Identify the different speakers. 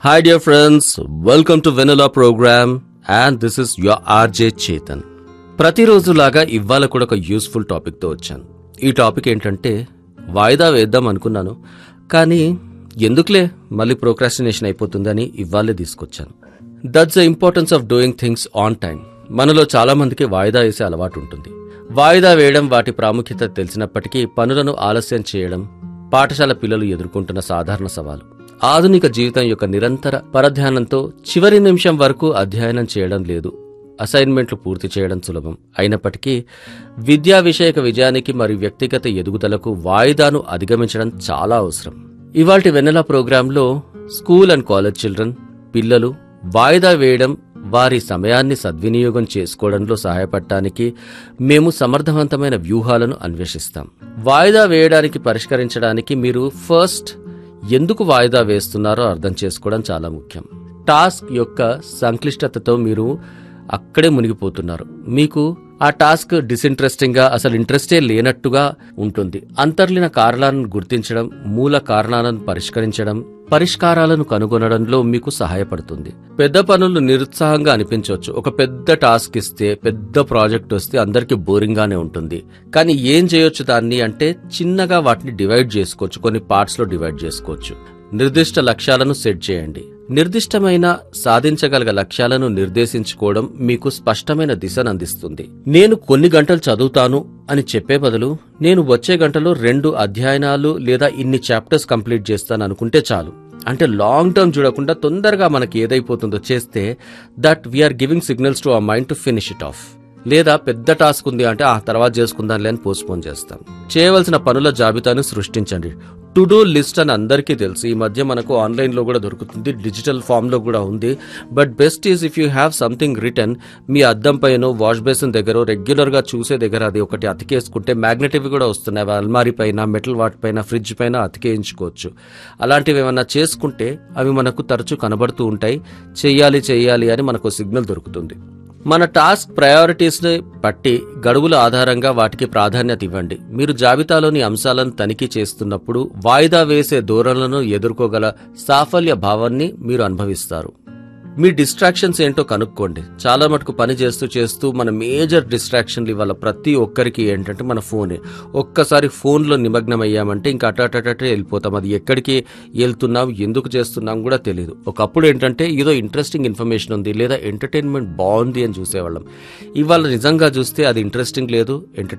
Speaker 1: Hi, dear friends. Welcome to Vanilla Program, and this is your RJ Chetan. ప్రతిరోజులాగా ఇవాళ కూడా ఒక useful టాపిక్తో వచ్చాను ఈ టాపిక్ ఏంటంటే వాయిదా వేద్దాం అనుకున్నాను కానీ ఎందుకులే మళ్ళీ ప్రోక్రాస్టినేషన్ అయిపోతుందని ఇవాళే తీసుకొచ్చాను that's the importance of doing things on time మనలో చాలా మందికి వాయిదా వేసే అలవాటు ఉంటుంది వాయిదా వేయడం వాటి ప్రాముఖ్యత తెలిసినప్పటికీ పనులను ఆలస్యం చేయడం పాఠశాల పిల్లలు ఎదుర్కొంటున్న సాధారణ సవాలు ఆధునిక జీవితం యొక్క నిరంతర పరధ్యానంతో చివరి నిమిషం వరకు అధ్యయనం చేయడం లేదు అసైన్మెంట్లు పూర్తి చేయడం సులభం అయినప్పటికీ విద్యా విషయక విజయానికి మరియు వ్యక్తిగత ఎదుగుదలకు వాయిదాను అధిగమించడం చాలా అవసరం ఇవాల్టి వెన్నెల ప్రోగ్రాంలో స్కూల్ అండ్ కాలేజ్ చిల్డ్రన్ పిల్లలు వాయిదా వేయడం వారి సమయాన్ని సద్వినియోగం చేసుకోవడంలో సహాయపడటానికి మేము సమర్థవంతమైన వ్యూహాలను అన్వేషిస్తాం వాయిదా వేయడానికి పరిష్కరించడానికి మీరు ఫస్ట్ ఎందుకు వాయిదా వేస్తున్నారో అర్థం చేసుకోవడం చాలా ముఖ్యం టాస్క్ యొక్క సంక్లిష్టతతో మీరు అక్కడే మునిగిపోతున్నారు మీకు ఆ టాస్క్ డిసింట్రెస్టింగ్ గా అసలు ఇంట్రెస్టే లేనట్టుగా ఉంటుంది అంతర్లీన కారణాలను గుర్తించడం మూల కారణాలను పరిష్కరించడం పరిష్కారాలను కనుగొనడంలో మీకు సహాయపడుతుంది పెద్ద పనులు నిరుత్సాహంగా అనిపించవచ్చు ఒక పెద్ద టాస్క్ ఇస్తే పెద్ద ప్రాజెక్ట్ వస్తే అందరికీ బోరింగ్ గానే ఉంటుంది కానీ ఏం చేయొచ్చు దాన్ని అంటే చిన్నగా వాటిని డివైడ్ చేసుకోవచ్చు కొన్ని పార్ట్స్ లో డివైడ్ చేసుకోవచ్చు నిర్దిష్ట లక్ష్యాలను సెట్ చేయండి నిర్దిష్టమైన సాధించగల లక్ష్యాలను నిర్దేశించుకోవడం మీకు స్పష్టమైన దిశను అందిస్తుంది నేను కొన్ని గంటలు చదువుతాను అని చెప్పే బదులు నేను వచ్చే గంటలో రెండు అధ్యయనాలు లేదా ఇన్ని చాప్టర్స్ కంప్లీట్ చేస్తాను అనుకుంటే చాలు అంటే లాంగ్ టర్మ్ చూడకుండా తొందరగా మనకి ఏదైపోతుందో చేస్తే that we're giving signals to our mind to finish it off లేదా పెద్ద టాస్క్ ఉంది అంటే ఆ తర్వాత చేసుకుందాంలే అని పోస్ట్పోన్ చేస్తాం చేయవలసిన పనుల జాబితాను సృష్టించండి టు డూ లిస్ట్ అని అందరికీ తెలుసు ఈ మధ్య మనకు ఆన్లైన్ లో కూడా దొరుకుతుంది డిజిటల్ ఫామ్ లో కూడా ఉంది but best is if you have something return మీ అద్దం పైన వాష్ బేసిన్ దగ్గర రెగ్యులర్ గా చూసే దగ్గర అది ఒకటి అతికేసుకుంటే మ్యాగ్నెటివ్ కూడా వస్తున్నాయి అవి అల్మారీ పైన మెటల్ వాటి పైన ఫ్రిడ్జ్ పైన అతికేయించుకోవచ్చు అలాంటివి ఏమన్నా చేసుకుంటే అవి మనకు తరచూ కనబడుతూ ఉంటాయి చెయ్యాలి చెయ్యాలి అని మనకు సిగ్నల్ దొరుకుతుంది మన టాస్క్ ప్రయారిటీస్ ని బట్టి గడువుల ఆధారంగా వాటికి ప్రాధాన్యత ఇవ్వండి మీరు జాబితాలోని అంశాలను తనిఖీ చేస్తున్నప్పుడు వాయిదా వేసే ధోరణులను ఎదుర్కోగల సాఫల్య భావాన్ని మీరు అనుభవిస్తారు మీ డిస్ట్రాక్షన్స్ ఏంటో కనుక్కోండి చాలా మటుకు పని చేస్తూ చేస్తూ మన మేజర్ డిస్ట్రాక్షన్లు ఇవాళ ప్రతి ఒక్కరికి ఏంటంటే మన ఫోనే ఒక్కసారి ఫోన్లో నిమగ్నం అయ్యామంటే ఇంకా అటటటే వెళ్ళిపోతాం అది ఎక్కడికి వెళ్తున్నాం ఎందుకు చేస్తున్నాం కూడా తెలియదు ఒకప్పుడు ఏంటంటే ఏదో ఇంట్రెస్టింగ్ ఇన్ఫర్మేషన్ ఉంది లేదా ఎంటర్టైన్మెంట్ బాగుంది అని చూసేవాళ్ళం ఇవాళ నిజంగా చూస్తే అది ఇంట్రెస్టింగ్ లేదు